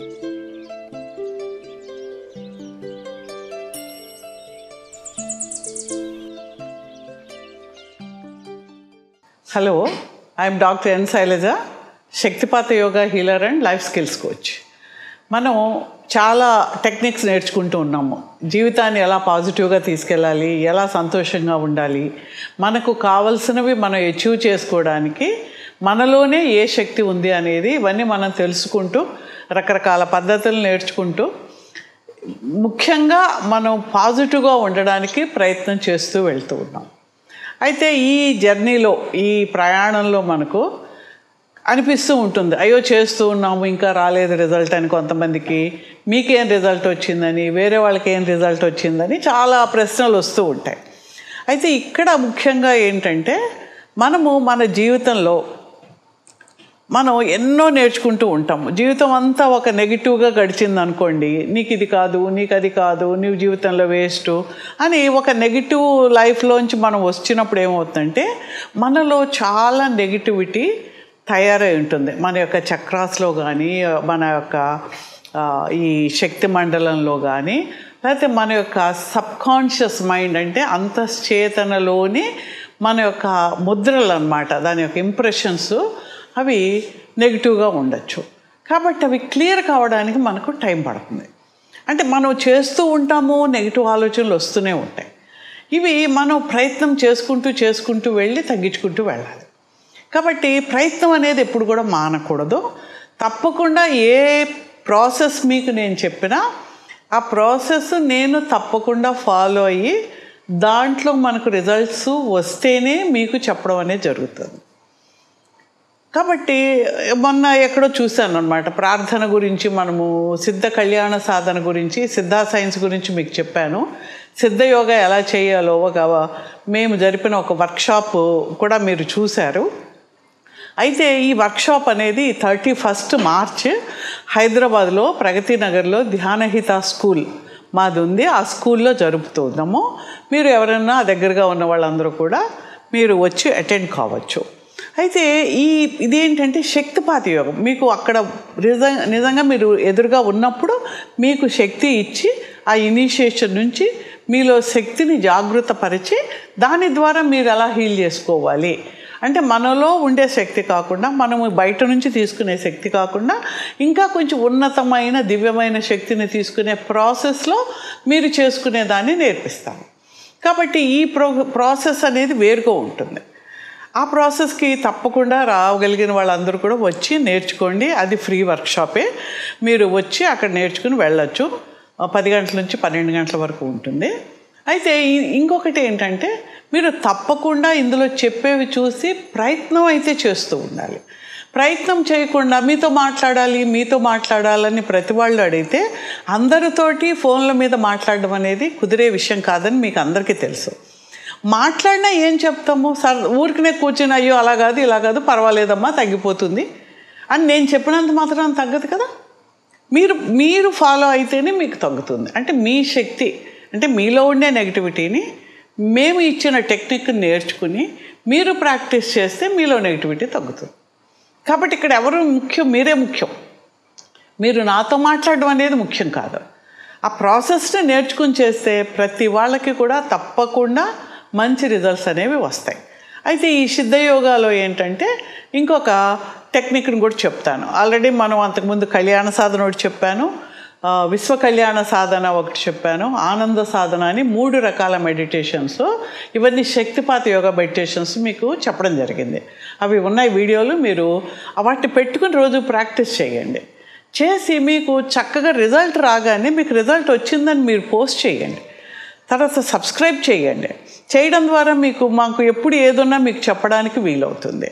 hello I'm doctor N Shailaja Shaktipata yoga healer and life skills coach మనం చాలా techniques నేర్చుకుంటూ ఉన్నాము జీవితాన్ని ఎలా పాజిటివ్గా తీసుకెళ్ళాలి ఎలా సంతోషంగా ఉండాలి మనకు కావలసినవి మనం అచీవ్ చేసుకోవడానికి మనలోనే ఏ శక్తి ఉంది అనేది ఇవన్నీ మనం తెలుసుకుంటూ రకరకాల పద్ధతులు నేర్చుకుంటూ ముఖ్యంగా మనం పాజిటివ్గా ఉండడానికి ప్రయత్నం చేస్తూ వెళ్తూ ఉన్నాం అయితే ఈ జర్నీలో ఈ ప్రయాణంలో మనకు అనిపిస్తూ ఉంటుంది అయ్యో చేస్తూ ఉన్నాము ఇంకా రాలేదు రిజల్ట్ అని కొంతమందికి మీకేం రిజల్ట్ వచ్చిందని వేరే వాళ్ళకి ఏం రిజల్ట్ వచ్చిందని చాలా ప్రశ్నలు వస్తూ ఉంటాయి అయితే ఇక్కడ ముఖ్యంగా ఏంటంటే మనము మన జీవితంలో మనం ఎన్నో నేర్చుకుంటూ ఉంటాము జీవితం అంతా ఒక నెగిటివ్గా గడిచింది అనుకోండి నీకు ఇది కాదు నీకు అది కాదు నీవు జీవితంలో వేస్ట్ అని ఒక నెగిటివ్ లైఫ్లోంచి మనం వచ్చినప్పుడు ఏమవుతుందంటే మనలో చాలా నెగిటివిటీ తయారై ఉంటుంది మన యొక్క చక్రాస్లో కానీ మన యొక్క ఆ, ఈ శక్తి మండలంలో కానీ లేకపోతే మన యొక్క సబ్కాన్షియస్ మైండ్ అంటే అంతశ్చేతనలోని మన యొక్క ముద్రలు అన్నమాట దాని యొక్క ఇంప్రెషన్స్ అవి నెగిటివ్గా ఉండొచ్చు కాబట్టి అవి క్లియర్ కావడానికి మనకు టైం పడుతుంది అంటే మనం చేస్తూ ఉంటాము నెగిటివ్ ఆలోచనలు వస్తూనే ఉంటాయి ఇవి మనం ప్రయత్నం చేసుకుంటూ చేసుకుంటూ వెళ్ళి తగ్గించుకుంటూ వెళ్ళాలి కాబట్టి ప్రయత్నం అనేది ఎప్పుడు కూడా మానకూడదు తప్పకుండా ఏ ప్రాసెస్ మీకు నేను చెప్పినా ఆ ప్రాసెస్ నేను తప్పకుండా ఫాలో అయ్యి దాంట్లో మనకు రిజల్ట్స్ వస్తేనే మీకు చెప్పడం అనేది జరుగుతుంది కాబట్టి మొన్న ఎక్కడో చూశాను అనమాట ప్రార్థన గురించి మనము సిద్ధ కళ్యాణ సాధన గురించి సిద్ధా సైన్స్ గురించి మీకు చెప్పాను సిద్ధ యోగా ఎలా చేయాలో ఒక మేము జరిపిన ఒక వర్క్షాప్ కూడా మీరు చూశారు అయితే ఈ వర్క్షాప్ అనేది థర్టీ ఫస్ట్ మార్చ్ హైదరాబాద్లో ప్రగతి నగర్లో ధ్యానహిత స్కూల్ మాది ఉంది ఆ స్కూల్లో జరుపుతున్నాము మీరు ఎవరైనా దగ్గరగా ఉన్న వాళ్ళందరూ కూడా మీరు వచ్చి అటెండ్ కావచ్చు అయితే ఈ ఇదేంటంటే శక్తిపాత యోగం మీకు అక్కడ నిజంగా నిజంగా మీరు ఎదురుగా ఉన్నప్పుడు మీకు శక్తి ఇచ్చి ఆ ఇనిషియేషన్ నుంచి మీలో శక్తిని జాగృతపరిచి దాని ద్వారా మీరు ఎలా హీల్ చేసుకోవాలి అంటే మనలో ఉండే శక్తి కాకుండా మనము బయట నుంచి తీసుకునే శక్తి కాకుండా ఇంకా కొంచెం ఉన్నతమైన దివ్యమైన శక్తిని తీసుకునే ప్రాసెస్లో మీరు చేసుకునే దాన్ని నేర్పిస్తాను కాబట్టి ఈ ప్రో ప్రాసెస్ అనేది వేరుగా ఉంటుంది ఆ ప్రాసెస్కి తప్పకుండా రాగలిగిన వాళ్ళందరూ కూడా వచ్చి నేర్చుకోండి అది ఫ్రీ వర్క్షాపే మీరు వచ్చి అక్కడ నేర్చుకుని వెళ్ళొచ్చు ఆ, పది గంటల నుంచి పన్నెండు గంటల వరకు ఉంటుంది అయితే ఈ- ఇంకొకటి ఏంటంటే మీరు తప్పకుండా ఇందులో చెప్పేవి చూసి ప్రయత్నం అయితే చేస్తూ ఉండాలి ప్రయత్నం చేయకుండా మీతో మాట్లాడాలి మీతో మాట్లాడాలని ప్రతి వాళ్ళు అడిగితే అందరితోటి ఫోన్ల మీద మాట్లాడడం అనేది కుదిరే విషయం కాదని మీకు అందరికీ తెలుసు మాట్లాడినా ఏం చెప్తాము సర్ ఊరికనే కూర్చుని అయ్యో అలా కాదు ఇలా కాదు పర్వాలేదమ్మా తగ్గిపోతుంది అని నేను చెప్పినంత మాత్రం తగ్గదు కదా మీరు మీరు ఫాలో అయితేనే మీకు తగ్గుతుంది అంటే మీ శక్తి అంటే మీలో ఉండే నెగిటివిటీని మేము ఇచ్చిన టెక్నిక్ నేర్చుకుని మీరు ప్రాక్టీస్ చేస్తే మీలో నెగిటివిటీ తగ్గుతుంది కాబట్టి ఇక్కడ ఎవరు ముఖ్యం మీరే ముఖ్యం మీరు నాతో మాట్లాడడం అనేది ముఖ్యం కాదు ఆ ప్రాసెస్ని నేర్చుకుని చేస్తే ప్రతి వాళ్ళకి కూడా తప్పకుండా మంచి రిజల్ట్స్ అనేవి వస్తాయి అయితే ఈ సిద్ధ యోగాలో ఏంటంటే ఇంకొక టెక్నిక్ని కూడా చెప్తాను ఆల్రెడీ మనం అంతకుముందు కళ్యాణ సాధన ఒకటి చెప్పాను ఆ, విశ్వ కళ్యాణ సాధన ఒకటి చెప్పాను ఆనంద సాధన అని మూడు రకాల మెడిటేషన్స్ ఇవన్నీ శక్తిపాత యోగా మెడిటేషన్స్ మీకు చెప్పడం జరిగింది అవి ఉన్నాయి వీడియోలు మీరు వాటిని పెట్టుకుని రోజు ప్రాక్టీస్ చేయండి చేసి మీకు చక్కగా రిజల్ట్ రాగానే మీకు రిజల్ట్ వచ్చిందని మీరు పోస్ట్ చేయండి తర్వాత సబ్స్క్రైబ్ చేయండి చేయడం ద్వారా మీకు మాకు ఎప్పుడు ఏదున్నా మీకు చెప్పడానికి వీలవుతుంది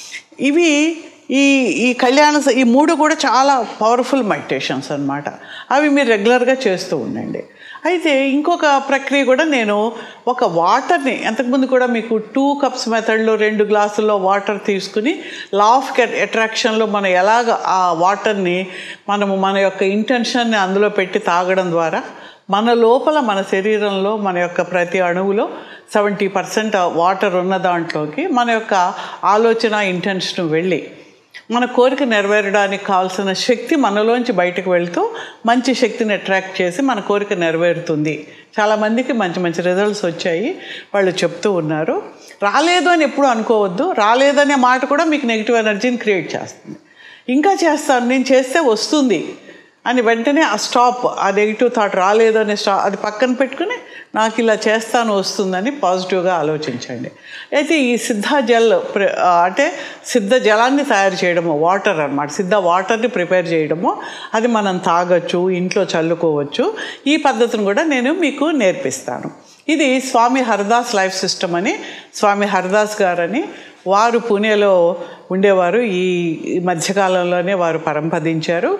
ఇవి ఈ ఈ కళ్యాణ స- ఈ మూడు కూడా చాలా పవర్ఫుల్ మెడిటేషన్స్ అన్నమాట అవి మీరు రెగ్యులర్గా చేస్తూ ఉండండి అయితే ఇంకొక ప్రక్రియ కూడా నేను ఒక వాటర్ని అంతకుముందు కూడా మీకు టూ కప్స్ మెథడ్లో రెండు గ్లాసుల్లో వాటర్ తీసుకుని లా ఆఫ్ అట్రాక్షన్లో మనం ఎలాగ ఆ వాటర్ని మనము మన యొక్క ఇంటెన్షన్ని అందులో పెట్టి తాగడం ద్వారా మన లోపల మన శరీరంలో మన యొక్క ప్రతి అణువులో సెవెంటీ పర్సెంట్ వాటర్ ఉన్న దాంట్లోకి మన యొక్క ఆలోచన ఇంటెన్షన్ వెళ్ళి మన కోరిక నెరవేరడానికి కావాల్సిన శక్తి మనలోంచి బయటకు వెళ్తూ మంచి శక్తిని అట్రాక్ట్ చేసి మన కోరిక నెరవేరుతుంది చాలామందికి మంచి మంచి రిజల్ట్స్ వచ్చాయి వాళ్ళు చెప్తూ ఉన్నారు రాలేదు అని ఎప్పుడు అనుకోవద్దు రాలేదనే మాట కూడా మీకు నెగిటివ్ ఎనర్జీని క్రియేట్ చేస్తుంది ఇంకా చేస్తాను నేను చేస్తే వస్తుంది అని వెంటనే ఆ స్టాప్ ఆ నెగిటివ్ థాట్ రాలేదు అనే స్టా అది పక్కన పెట్టుకుని నాకు ఇలా చేస్తాను వస్తుందని పాజిటివ్గా ఆలోచించండి అయితే ఈ సిద్ధ జల్ ప్రి ఆ, అంటే సిద్ధ జలాన్ని తయారు చేయడము వాటర్ అన్నమాట సిద్ధ వాటర్ని ప్రిపేర్ చేయడము అది మనం తాగొచ్చు ఇంట్లో చల్లుకోవచ్చు ఈ పద్ధతిని కూడా నేను మీకు నేర్పిస్తాను ఇది స్వామి హరిదాస్ లైఫ్ సిస్టమ్ అని స్వామి హరిదాస్ గారని వారు పూణేలో ఉండేవారు ఈ ఈ మధ్యకాలంలోనే వారు పరంపదించారు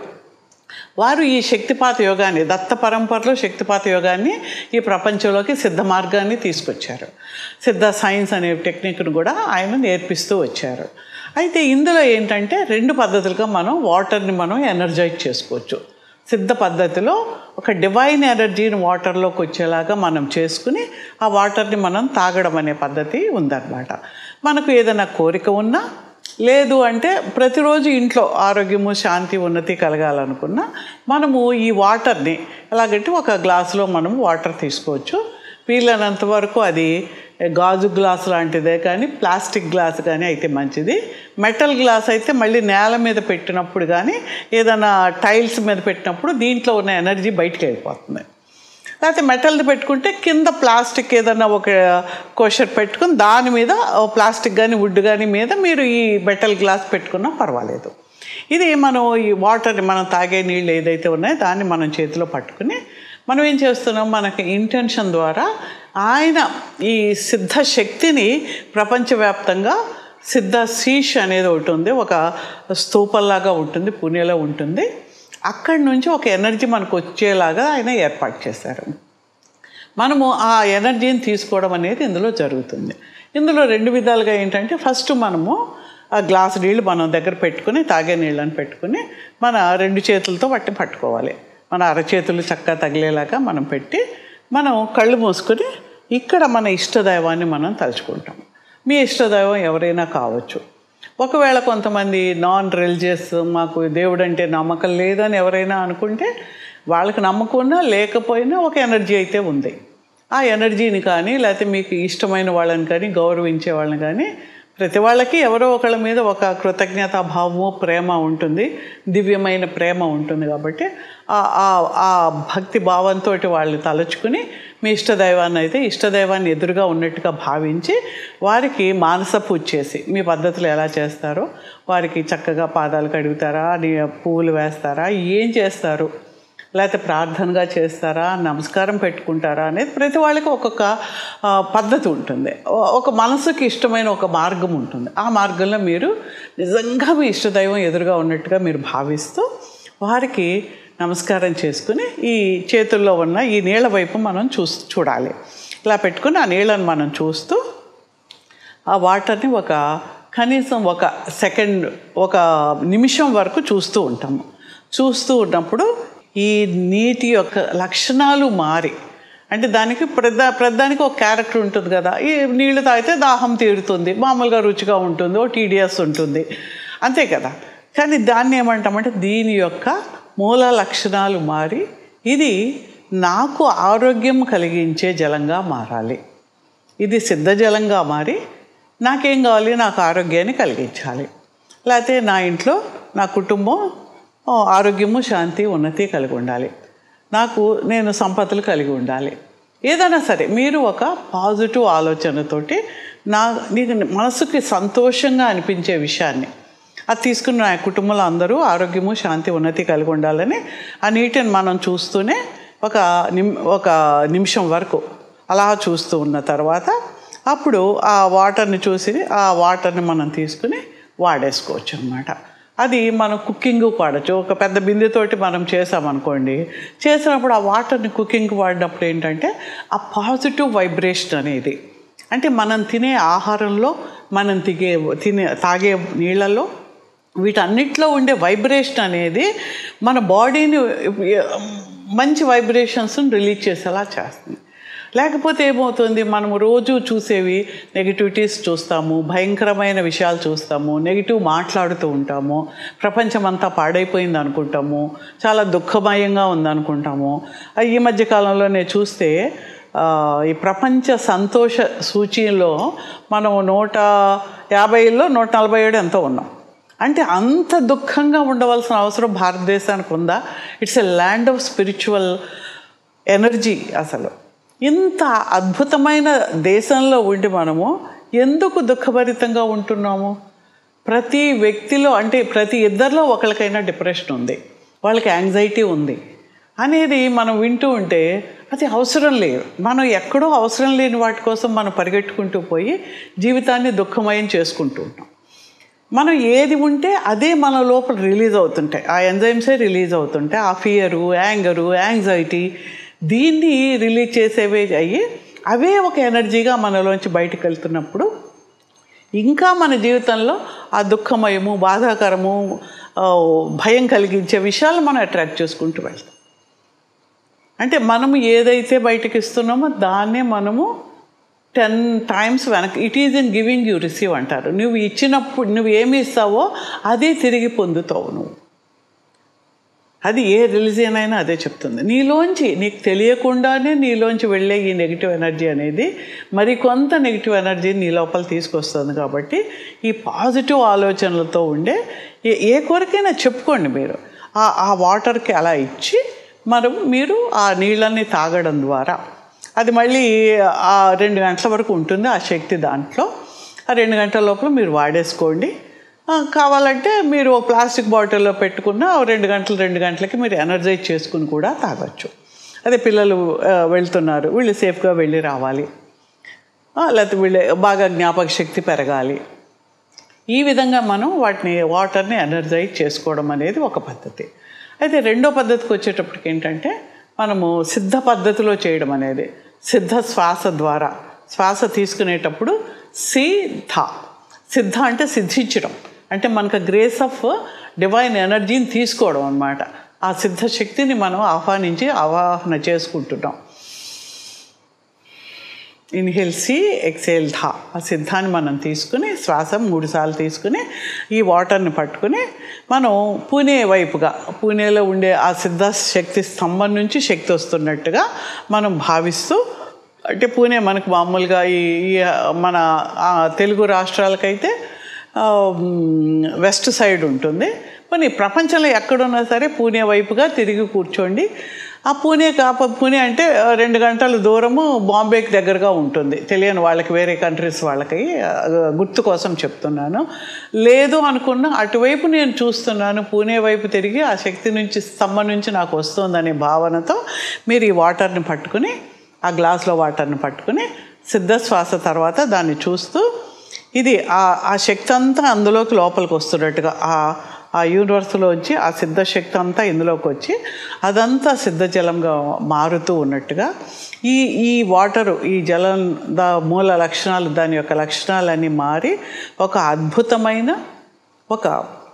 వారు ఈ శక్తిపాత యోగాన్ని దత్త పరంపరలో శక్తిపాత యోగాన్ని ఈ ప్రపంచంలోకి సిద్ధ మార్గాన్ని తీసుకొచ్చారు సిద్ధ సైన్స్ అనే టెక్నిక్ను కూడా ఆయన నేర్పిస్తూ వచ్చారు అయితే ఇందులో ఏంటంటే రెండు పద్ధతులుగా మనం వాటర్ని మనం ఎనర్జైజ్ చేసుకోవచ్చు సిద్ధ పద్ధతిలో ఒక డివైన్ ఎనర్జీని వాటర్లోకి వచ్చేలాగా మనం చేసుకుని ఆ వాటర్ని మనం తాగడం అనే పద్ధతి ఉందన్నమాట మనకు ఏదైనా కోరిక ఉన్నా లేదు అంటే ప్రతిరోజు ఇంట్లో ఆరోగ్యము శాంతి ఉన్నతి కలగాలనుకున్నా మనము ఈ వాటర్ని ఎలాగంటే ఒక గ్లాసులో మనము వాటర్ తీసుకోవచ్చు వీలైనంత వరకు అది గాజు గ్లాస్ లాంటిదే కానీ ప్లాస్టిక్ గ్లాస్ కానీ అయితే మంచిది మెటల్ గ్లాస్ అయితే మళ్ళీ నేల మీద పెట్టినప్పుడు కానీ ఏదైనా టైల్స్ మీద పెట్టినప్పుడు దీంట్లో ఉన్న ఎనర్జీ బయటికి వెళ్ళిపోతుంది లేకపోతే మెటల్ది పెట్టుకుంటే కింద ప్లాస్టిక్ ఏదన్నా ఒక కోషర్ పెట్టుకుని దాని మీద ఓ ప్లాస్టిక్ కానీ వుడ్ కానీ మీద మీరు ఈ మెటల్ గ్లాస్ పెట్టుకున్నా పర్వాలేదు ఇది మనం ఈ వాటర్ని మనం తాగే నీళ్ళు ఏదైతే ఉన్నాయో దాన్ని మనం చేతిలో పట్టుకుని మనం ఏం చేస్తున్నాం మనకి ఇంటెన్షన్ ద్వారా ఆయన ఈ సిద్ధ శక్తిని ప్రపంచవ్యాప్తంగా సిద్ధ శీష్ అనేది ఒకటి ఉంది ఒక స్తూపంలాగా ఉంటుంది పుణేలో ఉంటుంది అక్కడి నుంచి ఒక ఎనర్జీ మనకు వచ్చేలాగా ఆయన ఏర్పాటు చేశారు మనము ఆ ఎనర్జీని తీసుకోవడం అనేది ఇందులో జరుగుతుంది ఇందులో రెండు విధాలుగా ఏంటంటే ఫస్ట్ మనము ఆ గ్లాస్ నీళ్ళు మనం దగ్గర పెట్టుకుని తాగే నీళ్ళని పెట్టుకుని మన రెండు చేతులతో పట్టి పట్టుకోవాలి మన అరచేతులు చక్కగా తగిలేలాగా మనం పెట్టి మనం కళ్ళు మూసుకొని ఇక్కడ మన ఇష్టదైవాన్ని మనం తలుచుకుంటాం మీ ఇష్టదైవం ఎవరైనా కావచ్చు ఒకవేళ కొంతమంది నాన్ రిలీజియస్ మాకు దేవుడు అంటే నమ్మకం లేదని ఎవరైనా అనుకుంటే వాళ్ళకి నమ్మకం ఉన్నా లేకపోయినా ఒక ఎనర్జీ అయితే ఉంది ఆ ఎనర్జీని కానీ లేకపోతే మీకు ఇష్టమైన వాళ్ళని కానీ గౌరవించే వాళ్ళని కానీ ప్రతి వాళ్ళకి ఎవరో ఒకళ్ళ మీద ఒక కృతజ్ఞతా భావము ప్రేమ ఉంటుంది దివ్యమైన ప్రేమ ఉంటుంది కాబట్టి ఆ- ఆ- ఆ భక్తి భావంతో వాళ్ళని తలుచుకుని మీ ఇష్టదైవాన్ని అయితే ఇష్టదైవాన్ని ఎదురుగా ఉన్నట్టుగా భావించి వారికి మానస పూజ చేసి మీ పద్ధతులు ఎలా చేస్తారో వారికి చక్కగా పాదాలు కడుగుతారా నీ- పువ్వులు వేస్తారా ఏం చేస్తారు లేకపోతే ప్రార్థనగా చేస్తారా నమస్కారం పెట్టుకుంటారా అనేది ప్రతి వాళ్ళకి ఒక్కొక్క ఆ, పద్ధతి ఉంటుంది ఓ- ఒక మనసుకి ఇష్టమైన ఒక మార్గం ఉంటుంది ఆ మార్గంలో మీరు నిజంగా మీ ఇష్టదైవం ఎదురుగా ఉన్నట్టుగా మీరు భావిస్తూ వారికి నమస్కారం చేసుకుని ఈ చేతుల్లో ఉన్న ఈ నీళ్ళ వైపు మనం చూ చూడాలి ఇలా పెట్టుకుని ఆ నీళ్ళని మనం చూస్తూ ఆ వాటర్ని ఒక కనీసం ఒక సెకండ్ ఒక నిమిషం వరకు చూస్తూ ఉంటాము చూస్తూ ఉన్నప్పుడు ఈ నీటి యొక్క లక్షణాలు మారి అంటే దానికి ప్రధా ప్రధానికి ఒక క్యారెక్టర్ ఉంటుంది కదా ఈ నీళ్లు తాగితే దాహం తీరుతుంది మామూలుగా రుచిగా ఉంటుంది ఓ టీడీఎస్ ఉంటుంది అంతే కదా కానీ దాన్ని ఏమంటామంటే దీని యొక్క మూల లక్షణాలు మారి ఇది నాకు ఆరోగ్యం కలిగించే జలంగా మారాలి ఇది సిద్ధజలంగా మారి నాకేం కావాలి నాకు ఆరోగ్యాన్ని కలిగించాలి లేకపోతే నా ఇంట్లో నా కుటుంబం ఆ, ఆరోగ్యము శాంతి ఉన్నతి కలిగి ఉండాలి నాకు నేను సంపదలు కలిగి ఉండాలి ఏదైనా సరే మీరు ఒక పాజిటివ్ ఆలోచనతోటి నా నీకు మనసుకి సంతోషంగా అనిపించే విషయాన్ని అది తీసుకుని నా కుటుంబంలో అందరూ ఆరోగ్యము శాంతి ఉన్నతి కలిగి ఉండాలని ఆ నీటిని మనం చూస్తూనే ఒక నిమ్ ఒక నిమిషం వరకు అలా చూస్తూ ఉన్న తర్వాత అప్పుడు ఆ వాటర్ని చూసి ఆ వాటర్ని మనం తీసుకుని వాడేసుకోవచ్చు అనమాట అది మనం కుకింగ్ వాడచ్చు ఒక పెద్ద బిందెతోటి మనం చేసామనుకోండి చేసినప్పుడు ఆ వాటర్ని కుకింగ్ వాడినప్పుడు ఏంటంటే ఆ పాజిటివ్ వైబ్రేషన్ అనేది అంటే మనం తినే ఆహారంలో మనం తిగే తినే తాగే నీళ్ళల్లో వీటన్నిటిలో ఉండే వైబ్రేషన్ అనేది మన బాడీని మంచి వైబ్రేషన్స్ని రిలీజ్ చేసేలా చేస్తుంది లేకపోతే ఏమవుతుంది మనము రోజు చూసేవి నెగిటివిటీస్ చూస్తాము భయంకరమైన విషయాలు చూస్తాము నెగిటివ్ మాట్లాడుతూ ఉంటాము ప్రపంచం అంతా పాడైపోయింది అనుకుంటాము చాలా దుఃఖమయంగా ఉందనుకుంటాము ఆ, ఈ మధ్య కాలంలో నేను చూస్తే ఆ, ఈ ప్రపంచ సంతోష సూచీలో మనం నూట యాభైలో నూట నలభై ఏడు ఎంతో ఉన్నాం అంటే అంత దుఃఖంగా ఉండవలసిన అవసరం భారతదేశానికి ఉందా it's a land of spiritual energy అసలు ఇంత అద్భుతమైన దేశంలో ఉండి మనము ఎందుకు దుఃఖభరితంగా ఉంటున్నాము ప్రతి వ్యక్తిలో అంటే ప్రతి ఇద్దరిలో ఒకరికైనా డిప్రెషన్ ఉంది వాళ్ళకి యాంగ్జైటీ ఉంది అనేది మనం వింటూ ఉంటే అది అవసరం లేదు మనం ఎక్కడో అవసరం లేని వాటి కోసం మనం పరిగెట్టుకుంటూ పోయి జీవితాన్ని దుఃఖమయం చేసుకుంటూ ఉంటాం మనం ఏది ఉంటే అదే మన లోపల రిలీజ్ అవుతుంటాయి ఆ ఎంజైమ్సే రిలీజ్ అవుతుంటాయి ఆ ఫియరు యాంగరు యాంగ్జైటీ దీన్ని రిలీజ్ చేసేవే అయ్యి అవే ఒక ఎనర్జీగా మనలోంచి బయటకు వెళ్తున్నప్పుడు ఇంకా మన జీవితంలో ఆ దుఃఖమయము బాధాకరము ఆ, భయం కలిగించే విషయాలు మనం అట్రాక్ట్ చేసుకుంటూ వెళ్తాం అంటే మనము ఏదైతే బయటకు ఇస్తున్నామో దాన్నే మనము టెన్ టైమ్స్ వెనక్కి it is in giving you receive అంటారు నువ్వు ఇచ్చినప్పుడు నువ్వు ఏమి ఇస్తావో అదే తిరిగి పొందుతావు నువ్వు అది ఏ రిలీజియన్ అయినా అదే చెప్తుంది నీలోంచి నీకు తెలియకుండానే నీలోంచి వెళ్ళే ఈ నెగిటివ్ ఎనర్జీ అనేది మరి కొంత నెగిటివ్ ఎనర్జీ నీ లోపల తీసుకొస్తుంది కాబట్టి ఈ పాజిటివ్ ఆలోచనలతో ఉండే ఏ ఏ కోరికైనా చెప్పుకోండి మీరు ఆ ఆ వాటర్కి అలా ఇచ్చి మనం మీరు ఆ నీళ్ళని తాగడం ద్వారా అది మళ్ళీ ఆ రెండు గంటల వరకు ఉంటుంది ఆ శక్తి దాంట్లో ఆ రెండు గంటల లోపల మీరు వాడేసుకోండి ఆ, కావాలంటే మీరు ఒక ప్లాస్టిక్ బాటిల్లో పెట్టుకున్న ఓ రెండు గంటలు రెండు గంటలకి మీరు ఎనర్జైజ్ చేసుకుని కూడా తాగొచ్చు అదే పిల్లలు ఆ, వెళ్తున్నారు వీళ్ళు సేఫ్గా వెళ్ళి రావాలి ఆ, లేకపోతే వీళ్ళు బాగా జ్ఞాపక శక్తి పెరగాలి ఈ విధంగా మనం వాటిని వాటర్ని ఎనర్జైజ్ చేసుకోవడం అనేది ఒక పద్ధతి అయితే రెండో పద్ధతికి వచ్చేటప్పటికి ఏంటంటే మనము సిద్ధ పద్ధతిలో చేయడం అనేది సిద్ధ శ్వాస ద్వారా శ్వాస తీసుకునేటప్పుడు సిద్ధ సిద్ధ అంటే సిద్ధించడం అంటే మనకు గ్రేస్ ఆఫ్ డివైన్ ఎనర్జీని తీసుకోవడం అనమాట ఆ సిద్ధ శక్తిని మనం ఆహ్వానించి ఆవాహన చేసుకుంటున్నాం ఇన్హేల్ సి ఎక్సేల్ ధా ఆ సిద్ధాన్ని మనం తీసుకుని శ్వాస మూడు సార్లు తీసుకుని ఈ వాటర్ని పట్టుకుని మనం పూణే వైపుగా పూణేలో ఉండే ఆ సిద్ధ శక్తి స్తంభం నుంచి శక్తి వస్తున్నట్టుగా మనం భావిస్తూ అంటే పూణే మనకు మామూలుగా ఈ ఈ మన ఆ, తెలుగు రాష్ట్రాలకైతే ఆ, మ్, వెస్ట్ సైడ్ ఉంటుంది కొన్ని ప్రపంచంలో ఎక్కడున్నా సరే పూణే వైపుగా తిరిగి కూర్చోండి ఆ పూణే కాప పూణే అంటే ఆ, రెండు గంటల దూరము బాంబేకి దగ్గరగా ఉంటుంది తెలియని వాళ్ళకి వేరే కంట్రీస్ వాళ్ళకి ఆ, గుర్తు కోసం చెప్తున్నాను లేదు అనుకున్న అటువైపు నేను చూస్తున్నాను పూణే వైపు తిరిగి ఆ శక్తి నుంచి స్తంభం నుంచి నాకు వస్తుందనే భావనతో మీరు ఈ వాటర్ని పట్టుకుని ఆ గ్లాస్లో వాటర్ని పట్టుకుని సిద్ధ శ్వాస తర్వాత దాన్ని చూస్తూ ఇది ఆ ఆ శక్తి అంతా అందులోకి లోపలికి వస్తున్నట్టుగా ఆ ఆ యూనివర్స్లో వచ్చి ఆ సిద్ధ శక్తి అంతా ఇందులోకి వచ్చి అదంతా సిద్ధ జలంగా మారుతూ ఉన్నట్టుగా ఈ ఈ వాటరు ఈ జలం దా మూల లక్షణాలు దాని యొక్క లక్షణాలన్నీ మారి ఒక అద్భుతమైన ఒక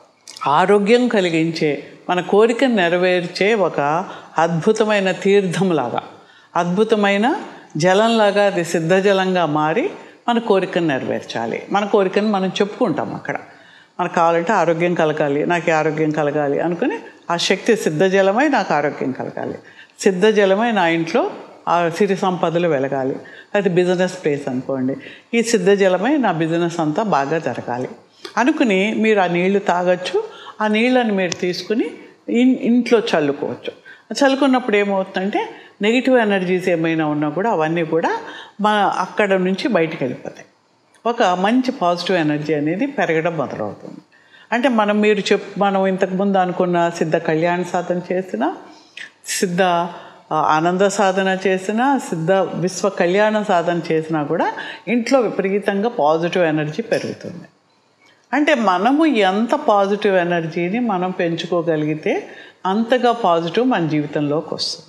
ఆరోగ్యం కలిగించే మన కోరికను నెరవేర్చే ఒక అద్భుతమైన తీర్థంలాగా అద్భుతమైన జలంలాగా అది సిద్ధజలంగా మారి మన కోరికను నెరవేర్చాలి మన కోరికను మనం చెప్పుకుంటాం అక్కడ మనకు కావాలంటే ఆరోగ్యం కలగాలి నాకు ఈ ఆరోగ్యం కలగాలి అనుకుని ఆ శక్తి సిద్ధజలమై నాకు ఆరోగ్యం కలగాలి సిద్ధజలమై నా ఇంట్లో ఆ సిరి సంపదలు వెలగాలి అది బిజినెస్ ప్లేస్ అనుకోండి ఈ సిద్ధజలమై నా బిజినెస్ అంతా బాగా జరగాలి అనుకుని మీరు ఆ నీళ్లు తాగొచ్చు ఆ నీళ్ళని మీరు తీసుకుని ఇన్ ఇంట్లో చల్లుకోవచ్చు చల్లుకున్నప్పుడు ఏమవుతుందంటే నెగిటివ్ ఎనర్జీస్ ఏమైనా ఉన్నా కూడా అవన్నీ కూడా మన అక్కడ నుంచి బయటికి వెళ్ళిపోతాయి ఒక మంచి పాజిటివ్ ఎనర్జీ అనేది పెరగడం మొదలవుతుంది అంటే మనం మీరు చెప్ మనం ఇంతకుముందు అనుకున్న సిద్ధ కళ్యాణ సాధన చేసిన సిద్ధ ఆ, ఆనంద సాధన చేసిన సిద్ధ విశ్వ కళ్యాణ సాధన చేసినా కూడా ఇంట్లో విపరీతంగా పాజిటివ్ ఎనర్జీ పెరుగుతుంది అంటే మనము ఎంత పాజిటివ్ ఎనర్జీని మనం పెంచుకోగలిగితే అంతగా పాజిటివ్ మన జీవితంలోకి వస్తుంది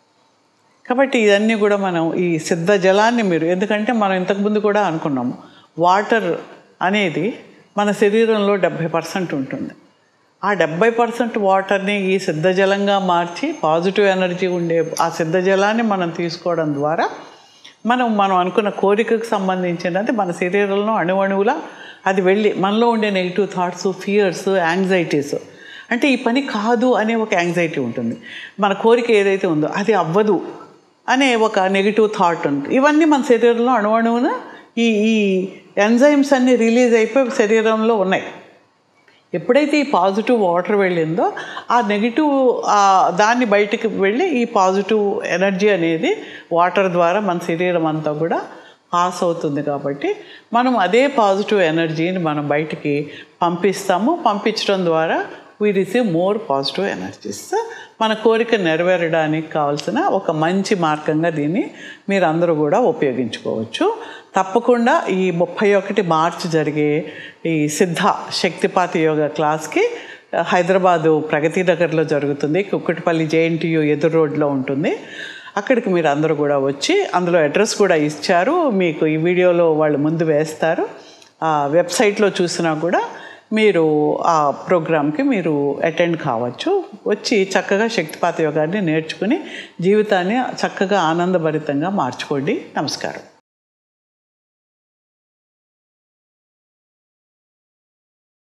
కాబట్టి ఇవన్నీ కూడా మనం ఈ సిద్ధ జలాన్ని మీరు ఎందుకంటే మనం ఇంతకుముందు కూడా అనుకున్నాము వాటర్ అనేది మన శరీరంలో డెబ్భై పర్సెంట్ ఉంటుంది ఆ డెబ్బై పర్సెంట్ వాటర్ని ఈ సిద్ధ జలంగా మార్చి పాజిటివ్ ఎనర్జీ ఉండే ఆ సిద్ధ జలాన్ని మనం తీసుకోవడం ద్వారా మనం మనం అనుకున్న కోరికకు సంబంధించినది మన శరీరంలో అణువణువులా అది వెళ్ళి మనలో ఉండే నెగిటివ్ థాట్స్ ఫియర్స్ యాంగ్జైటీస్ అంటే ఈ పని కాదు అనే ఒక యాంగ్జైటీ ఉంటుంది మన కోరిక ఏదైతే ఉందో అది అవ్వదు అనే ఒక నెగిటివ్ థాట్ ఉంటుంది ఇవన్నీ మన శరీరంలో అణువణువున ఈ ఈ ఎంజైమ్స్ అన్నీ రిలీజ్ అయిపోయి శరీరంలో ఉన్నాయి ఎప్పుడైతే ఈ పాజిటివ్ వాటర్ వెళ్ళిందో ఆ నెగిటివ్ దాన్ని బయటికి వెళ్ళి ఈ పాజిటివ్ ఎనర్జీ అనేది వాటర్ ద్వారా మన శరీరం అంతా కూడా పాస్ అవుతుంది కాబట్టి మనం అదే పాజిటివ్ ఎనర్జీని మనం బయటికి పంపిస్తాము పంపించడం ద్వారా we receive more positive energies మన కోరిక నెరవేరడానికి కావాల్సిన ఒక మంచి మార్గంగా దీన్ని మీరందరూ కూడా ఉపయోగించుకోవచ్చు తప్పకుండా ఈ ముప్పై ఒకటి మార్చి జరిగే ఈ సిద్ధ శక్తిపాత యోగా క్లాస్కి హైదరాబాదు ప్రగతి నగర్లో జరుగుతుంది కుక్కటిపల్లి జేఎన్టీయు ఎదురు రోడ్లో ఉంటుంది అక్కడికి మీరు అందరూ కూడా వచ్చి అందులో అడ్రస్ కూడా ఇచ్చారు మీకు ఈ వీడియోలో వాళ్ళు ముందు వేస్తారు ఆ వెబ్సైట్లో చూసినా కూడా మీరు ఆ ప్రోగ్రామ్కి మీరు అటెండ్ కావచ్చు వచ్చి చక్కగా శక్తిపాత యోగాన్ని నేర్చుకుని జీవితాన్ని చక్కగా ఆనందభరితంగా మార్చుకోండి నమస్కారం